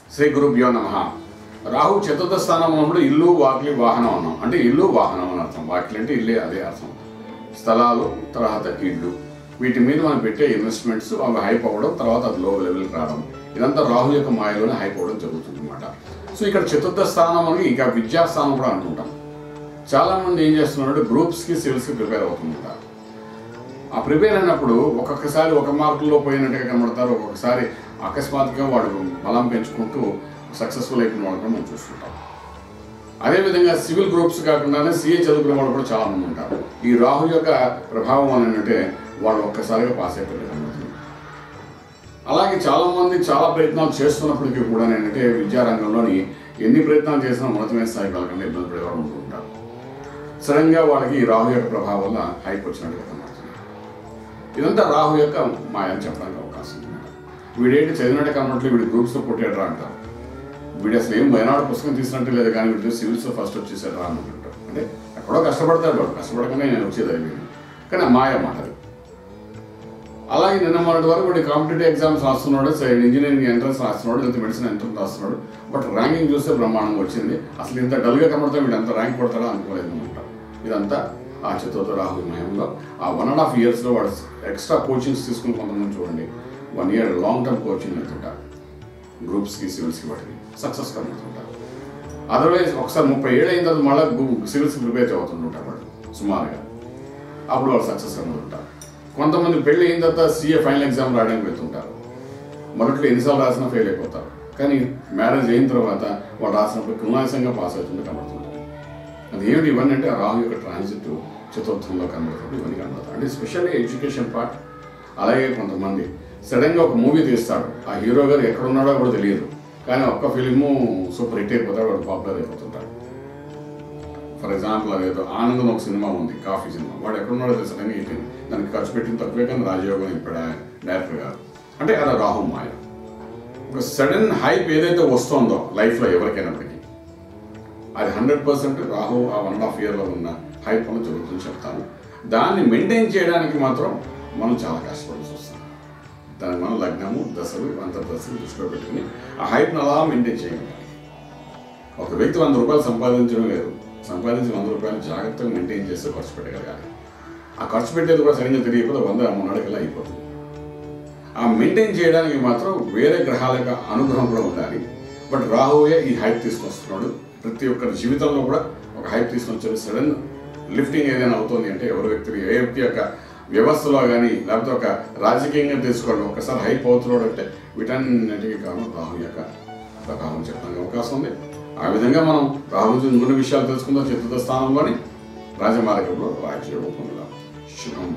శ్రీ గురుభ్యో నమ రాహు చతుర్థ స్థానం ఉన్నప్పుడు ఇల్లు వాకిలి వాహనం అన్నాం అంటే ఇల్లు వాహనం అని అర్థం వాకిలి అంటే ఇల్లే అదే అర్థం స్థలాలు తర్వాత ఇల్లు వీటి మీద మనం పెట్టే ఇన్వెస్ట్మెంట్స్ అవి హైప్ అవ్వడం తర్వాత అది లో లెవెల్కి రావడం ఇదంతా రాహు యొక్క మాయలోనే హైప్ అవ్వడం జరుగుతుంది అనమాట సో ఇక్కడ చతుర్థ స్థానం అని ఇంకా విద్యాస్థానం కూడా అంటుంటాం చాలా మంది ఏం చేస్తున్నారు గ్రూప్స్కి సివిల్స్కి ప్రిపేర్ అవుతుంటారు ఆ ప్రిపేర్ అయినప్పుడు ఒక్కొక్కసారి ఒక మార్కుల్లో పోయినట్టుగా కనబడతారు ఒక్కొక్కసారి అకస్మాత్తుగా వాడు బలం పెంచుకుంటూ సక్సెస్ఫుల్ అయిపోయిన వాళ్ళు కూడా మనం చూస్తుంటాం అదేవిధంగా సివిల్ గ్రూప్స్ కాకుండానే సీఏ చదువుకునే వాళ్ళు కూడా చాలా మంది ఉంటారు ఈ రాహు యొక్క ప్రభావం అని అంటే వాళ్ళు ఒక్కసారిగా పాస్ అయిపోయి కనబడుతుంది అలాగే చాలా మంది చాలా ప్రయత్నాలు చేస్తున్నప్పటికీ కూడా ఏంటంటే విద్యారంగంలోని ఎన్ని ప్రయత్నాలు చేసినా ఉన్నతమైన స్థాయికి వెళ్ళకుండా ఇబ్బంది పడేవాళ్ళు ఉంటూ ఉంటారు సడన్గా వాళ్ళకి ఈ రాహు యొక్క ప్రభావం వల్ల హైప్ వచ్చినట్టుగా కనబడుతుంది ఇదంతా రాహు యొక్క మాయ అని చెప్పడానికి అవకాశం ఉంది వీడేంటి చదివినట్టే కనబట్లేదు వీడి గ్రూప్స్లో పుట్టాడు రా అంటారు వీడు అసలు ఏం వైనాడు పుస్తకం తీసినట్టు లేదు కానీ వీడు సివిల్స్లో ఫస్ట్ వచ్చేసాడు రా అనుకుంటారు అంటే ఎక్కడో కష్టపడతాడు వాడు కష్టపడకనే నేను వచ్చేది అయిపోయింది కానీ ఆ మాయ మాట అది అలాగే నిన్న మొన్నటి వరకు వీడు కాంపిటేటివ్ ఎగ్జామ్స్ రాస్తున్నాడు సైడ్ ఇంజనీరింగ్ ఎంట్రన్స్ రాస్తున్నాడు లేదా మెడిసిన్ ఎంట్రన్స్ రాస్తున్నాడు బట్ ర్యాంకింగ్ చూస్తే బ్రహ్మాండంగా వచ్చింది అసలు ఇంత డల్గా కనబడతా వీడు ఎంత ర్యాంక్ కొడతాడో అనుకోలేదు అనమాట ఇదంతా ఆ చతుర్థ రాహు మయంలో ఆ వన్ అండ్ హాఫ్ ఇయర్స్లో వాడు ఎక్స్ట్రా కోచింగ్స్ తీసుకుని కొంతమంది చూడండి one year long term coaching వెళ్తుంటారు గ్రూప్స్కి సివిల్స్కి వాటికి సక్సెస్ కనబడుతుంటారు అదర్వైజ్ ఒకసారి ముప్పై ఏళ్ళు అయిన తర్వాత మళ్ళీ సివిల్స్కి ప్రిపేర్ అవుతుంటుంటారు వాళ్ళు సుమారుగా అప్పుడు వాళ్ళు సక్సెస్ కనబడుతుంటారు కొంతమంది పెళ్లి అయిన తర్వాత సీఏ ఫైనల్ ఎగ్జామ్ రాయడానికి వెళ్తుంటారు మొదట్లో ఎన్నిసార్లు రాసినా ఫెయిల్ అయిపోతారు కానీ మ్యారేజ్ అయిన తర్వాత వాళ్ళు రాసినప్పుడు కులాసంగా పాస్ అవుతుంది కనబడుతుంటారు అది ఏమిటి ఇవన్నీ అంటే ఆ రాహు యొక్క ట్రాన్సిట్ చతుర్థంలో కనబడుతుంది ఇవన్నీ కనబడతాయి అంటే స్పెషల్లీ ఎడ్యుకేషన్ పార్ట్ అలాగే కొంతమంది సడన్గా ఒక మూవీ తీస్తాడు ఆ హీరో గారు ఎక్కడ ఉన్నాడో కూడా తెలియదు కానీ ఒక్క ఫిలిము సూపర్ హిట్ అయిపోతాడు వాడు పాపులర్ అయిపోతుంటాడు ఫర్ ఎగ్జాంపుల్ అదేదో ఆనందం ఒక సినిమా ఉంది కాఫీ సినిమా వాడు ఎక్కడున్నాడో తెలుసు సడన్గా అయిపోయింది దానికి ఖర్చు పెట్టిన తక్కువే కానీ రాజయోగం ఇప్పుడు డైరెక్టర్ గారు అంటే అది రాహు మాయ ఒక సడన్ హైప్ ఏదైతే వస్తుందో లైఫ్లో ఎవరికైనప్పటికీ అది హండ్రెడ్ పర్సెంట్ రాహు ఆ వన్ అండ్ హాఫ్ ఇయర్లో ఉన్న హైప్ అని జరుగుతుంది చెప్తాను దాన్ని మెయింటైన్ చేయడానికి మాత్రం మనం చాలా కష్టపడాల్సి వస్తుంది దానికి మనం లగ్నము దశలు అంతర్దశలు దృష్టిలో పెట్టుకుని ఆ హైప్ను అలా మెయింటైన్ చేయగలగాలి ఒక వ్యక్తి వంద రూపాయలు సంపాదించడం లేదు సంపాదించి వంద రూపాయలు జాగ్రత్తగా మెయింటైన్ చేస్తే ఖర్చు పెట్టగలగాలి ఆ ఖర్చు పెట్టేది కూడా సరిగ్గా తెలియకపోతే వంద మొన్నటికల్లా అయిపోతుంది ఆ మెయింటైన్ చేయడానికి మాత్రం వేరే గ్రహాల యొక్క అనుగ్రహం కూడా ఉండాలి బట్ రాహువే ఈ హైప్ తీసుకొస్తున్నాడు ప్రతి ఒక్కరి జీవితంలో కూడా ఒక హైప్ తీసుకొచ్చాడు సడన్ లిఫ్టింగ్ ఏదైనా అవుతుంది అంటే ఎవరి వ్యక్తి ఏ వ్యక్తి యొక్క వ్యవస్థలో కానీ లేకపోతే ఒక రాజకీయంగా తీసుకోండి ఒకసారి హైప్ అవుతున్నాడు అంటే వీటన్నిటికీ కారణం రాహు యొక్క ప్రభావం చెప్పడానికి అవకాశం ఉంది ఆ విధంగా మనం రాహు గురించి కొన్ని విషయాలు తెలుసుకుందాం చతుర్థ స్థానంలోని రాజమార్గంలో రాజ్య రూపంలో శుభం